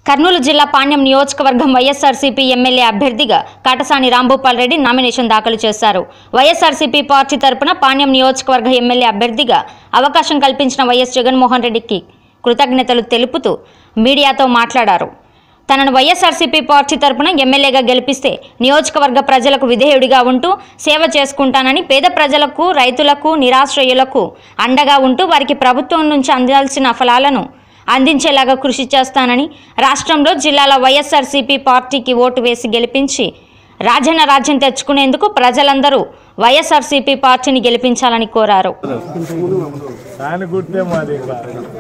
కర్నూలు జిల్లా పాణ్యం నియోజకవర్గం వైఎస్ఆర్సీపీ ఎమ్మెల్యే అభ్యర్థిగా కాటసాని రాంభూపాల్ రెడ్డి నామినేషన్ దాఖలు చేశారు వైఎస్ఆర్సీపీ పార్టీ తరపున పాణ్యం నియోజకవర్గ ఎమ్మెల్యే అభ్యర్థిగా అవకాశం కల్పించిన వైఎస్ జగన్మోహన్ రెడ్డికి కృతజ్ఞతలు తెలుపుతూ మీడియాతో మాట్లాడారు తనను వైఎస్ఆర్సీపీ పార్టీ తరపున ఎమ్మెల్యేగా గెలిపిస్తే నియోజకవర్గ ప్రజలకు విధేయుడిగా ఉంటూ సేవ చేసుకుంటానని పేద ప్రజలకు రైతులకు నిరాశ్రయులకు అండగా ఉంటూ వారికి ప్రభుత్వం నుంచి అందాల్సిన ఫలాలను అందించేలాగా కృషి చేస్తానని రాష్ట్రంలో జిల్లాల వైఎస్ఆర్సీపీ పార్టీకి ఓటు వేసి గెలిపించి రాజన్న రాజ్యం తెచ్చుకునేందుకు ప్రజలందరూ వైఎస్ఆర్సీపీ పార్టీని గెలిపించాలని కోరారు దాని గుర్తే మాది ఇక్కడ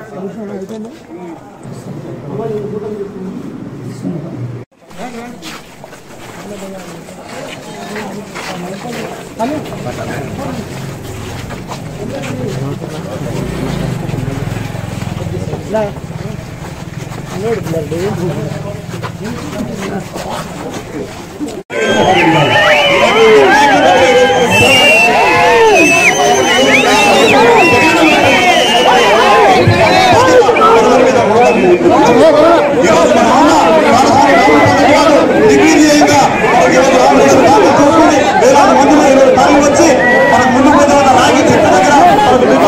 దిగ్విజయంగా ఈరోజు ఆపరేషన్ దాఖలు చేసుకుని వేలాది మందిలో ఈరోజు తరలి వచ్చి మనకు ముందు పోతున్న రాగి చెట్టు దగ్గర మనకు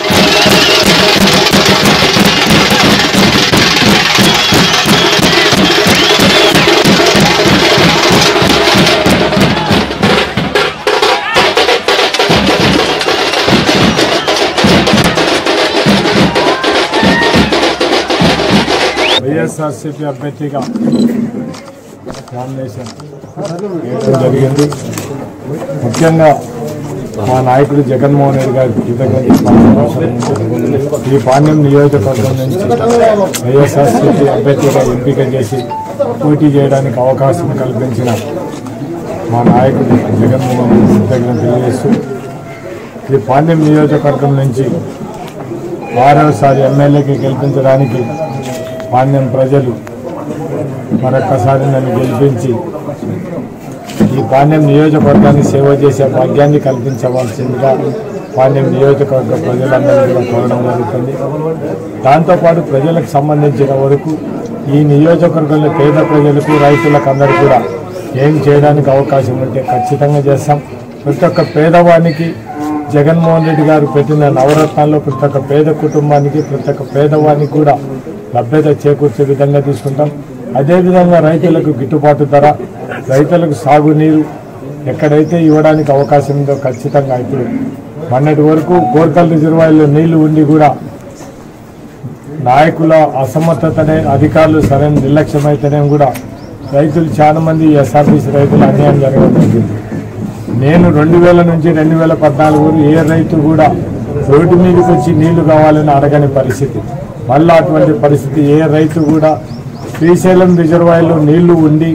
వైఎస్ఆర్సీపీ అభ్యర్థిగా నామినేషన్ వేయడం జరిగింది ముఖ్యంగా మా నాయకుడు జగన్మోహన్ రెడ్డి గారికి కృతజ్ఞతలు ఈ పాండ్యం నియోజకవర్గం నుంచి వైఎస్ఆర్సీపీ అభ్యర్థిగా ఎంపిక చేసి పోటీ చేయడానికి అవకాశం కల్పించిన మా నాయకుడు జగన్మోహన్ రెడ్డి కృతజ్ఞతలు తెలియజేస్తూ ఈ పాండ్యం నియోజకవర్గం నుంచి ఆరోసారి ఎమ్మెల్యేకి గెలిపించడానికి పాండ్యం ప్రజలు మరొక్కసారి నన్ను గెలిపించి ఈ పాండ్యం నియోజకవర్గాన్ని సేవ చేసే భాగ్యాన్ని కల్పించవలసిందిగా పాండ్యం నియోజకవర్గ ప్రజలందరూ కూడా కోరడం జరుగుతుంది దాంతోపాటు ప్రజలకు సంబంధించిన వరకు ఈ నియోజకవర్గంలో పేద ప్రజలకు రైతులకు అందరూ కూడా ఏం చేయడానికి అవకాశం ఉంటే ఖచ్చితంగా చేస్తాం ప్రతి ఒక్క పేదవానికి జగన్మోహన్ రెడ్డి గారు పెట్టిన నవరత్నాల్లో ప్రతి ఒక్క పేద కుటుంబానికి ప్రతి ఒక్క పేదవానికి కూడా లభ్యత చేకూర్చే విధంగా తీసుకుంటాం అదేవిధంగా రైతులకు గిట్టుబాటు ధర రైతులకు సాగునీరు ఎక్కడైతే ఇవ్వడానికి అవకాశం ఉందో ఖచ్చితంగా ఇప్పుడు మొన్నటి వరకు కోర్కల్ రిజర్వాయర్లో నీళ్లు ఉండి కూడా నాయకుల అసమర్థతనే అధికారులు సరైన నిర్లక్ష్యమైతేనే కూడా రైతులు చాలా మంది ఎస్ఆర్బీసీ రైతులు అన్యాయం జరగడం జరిగింది నేను రెండు వేల నుంచి రెండు వేల పద్నాలుగు వరకు ఏ రైతు కూడా రోడ్డు మీదకి వచ్చి నీళ్లు కావాలని అడగని పరిస్థితి మళ్ళీ అటువంటి పరిస్థితి ఏ రైతు కూడా శ్రీశైలం రిజర్వాయర్లో నీళ్లు ఉండి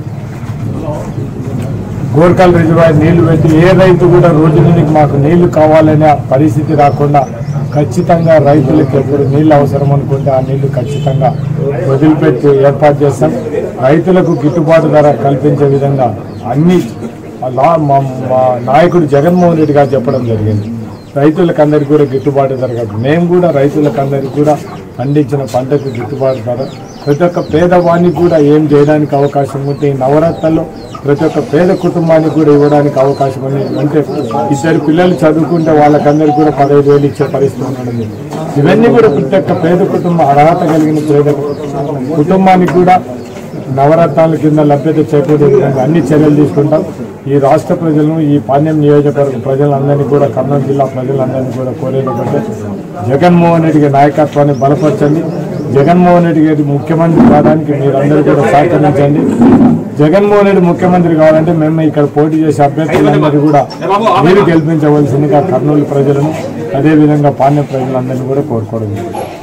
గోర్కల్ రిజర్వాయర్ నీళ్లు పెట్టి ఏ రైతు కూడా రోడ్డు మీదకి మాకు నీళ్లు కావాలనే పరిస్థితి రాకుండా ఖచ్చితంగా రైతులకు ఎప్పుడు నీళ్లు అవసరం అనుకుంటే ఆ నీళ్లు ఖచ్చితంగా వదిలిపెట్టి ఏర్పాటు చేస్తాం రైతులకు గిట్టుబాటు ధర కల్పించే విధంగా అన్ని లా- మా మా నాయకుడు జగన్మోహన్ రెడ్డి గారు చెప్పడం జరిగింది రైతులకు అందరికీ కూడా గిట్టుబాటు ధర కాదు మేము కూడా రైతులకు అందరికీ కూడా పండించిన పంటకు గిట్టుబాటు ధర ప్రతి ఒక్క పేదవానికి కూడా ఏం చేయడానికి అవకాశం ఉంటే ఈ నవరత్నాల్లో ప్రతి ఒక్క పేద కుటుంబానికి కూడా ఇవ్వడానికి అవకాశం ఉంది అంటే ఇద్దరు పిల్లలు చదువుకుంటే వాళ్ళకందరికీ కూడా పదహైదు వేలు ఇచ్చే పరిస్థితి ఉండడం ఇవన్నీ కూడా ప్రతి ఒక్క పేద కుటుంబం అర్హత కలిగిన పేద కుటుంబానికి కూడా నవరత్నాల కింద లభ్యత చేకూరే విధంగా అన్ని చర్యలు తీసుకుంటాం ఈ రాష్ట్ర ప్రజలను ఈ పాణ్యం నియోజకవర్గ ప్రజలందరినీ కూడా కర్నూలు జిల్లా ప్రజలందరినీ కూడా కోరేది ఒకటే జగన్మోహన్ రెడ్డి గారి నాయకత్వాన్ని బలపరచండి జగన్మోహన్ రెడ్డి గారి ముఖ్యమంత్రి కావడానికి మీరందరూ కూడా సహకరించండి జగన్మోహన్ రెడ్డి ముఖ్యమంత్రి కావాలంటే మేము ఇక్కడ పోటీ చేసే అభ్యర్థులందరూ కూడా మీరు గెలిపించవలసిందిగా కర్నూలు ప్రజలను అదేవిధంగా పాణ్యం ప్రజలందరినీ కూడా కోరుకోవడం జరుగుతుంది.